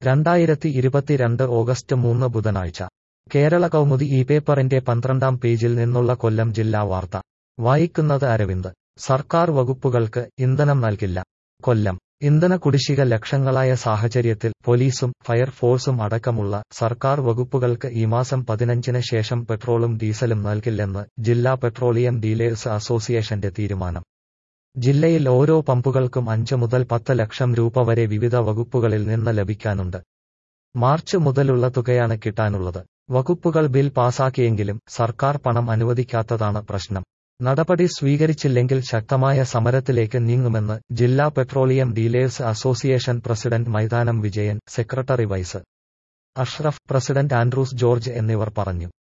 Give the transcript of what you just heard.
രണ്ടായിരത്തി ഇരുപത്തിരണ്ട് ഓഗസ്റ്റ് മൂന്ന് ബുധനാഴ്ച കേരള കൗമുദി ഈ പേപ്പറിന്റെ പന്ത്രണ്ടാം പേജിൽ നിന്നുള്ള കൊല്ലം ജില്ലാ വാർത്ത വായിക്കുന്നത് അരവിന്ദ് സർക്കാർ വകുപ്പുകൾക്ക് ഇന്ധനം നൽകില്ല കൊല്ലം ഇന്ധന കുടിശ്ശിക ലക്ഷങ്ങളായ സാഹചര്യത്തിൽ പോലീസും ഫയർഫോഴ്സും അടക്കമുള്ള സർക്കാർ വകുപ്പുകൾക്ക് ഈ മാസം പതിനഞ്ചിന് ശേഷം പെട്രോളും ഡീസലും നൽകില്ലെന്ന് ജില്ലാ പെട്രോളിയം ഡീലേഴ്സ് അസോസിയേഷന്റെ തീരുമാനം ജില്ലയിൽ ഓരോ പമ്പുകൾക്കും അഞ്ച് മുതൽ പത്ത് ലക്ഷം രൂപ വരെ വിവിധ വകുപ്പുകളിൽ നിന്ന് ലഭിക്കാനുണ്ട് മാർച്ച് മുതലുള്ള തുകയാണ് കിട്ടാനുള്ളത് വകുപ്പുകൾ ബിൽ പാസാക്കിയെങ്കിലും സർക്കാർ പണം അനുവദിക്കാത്തതാണ് പ്രശ്നം നടപടി സ്വീകരിച്ചില്ലെങ്കിൽ ശക്തമായ സമരത്തിലേക്ക് നീങ്ങുമെന്ന് ജില്ലാ petroleum dealers association president Maithanam Vijayan secretary vice Ashraf president Andrews George എന്നിവർ പറഞ്ഞു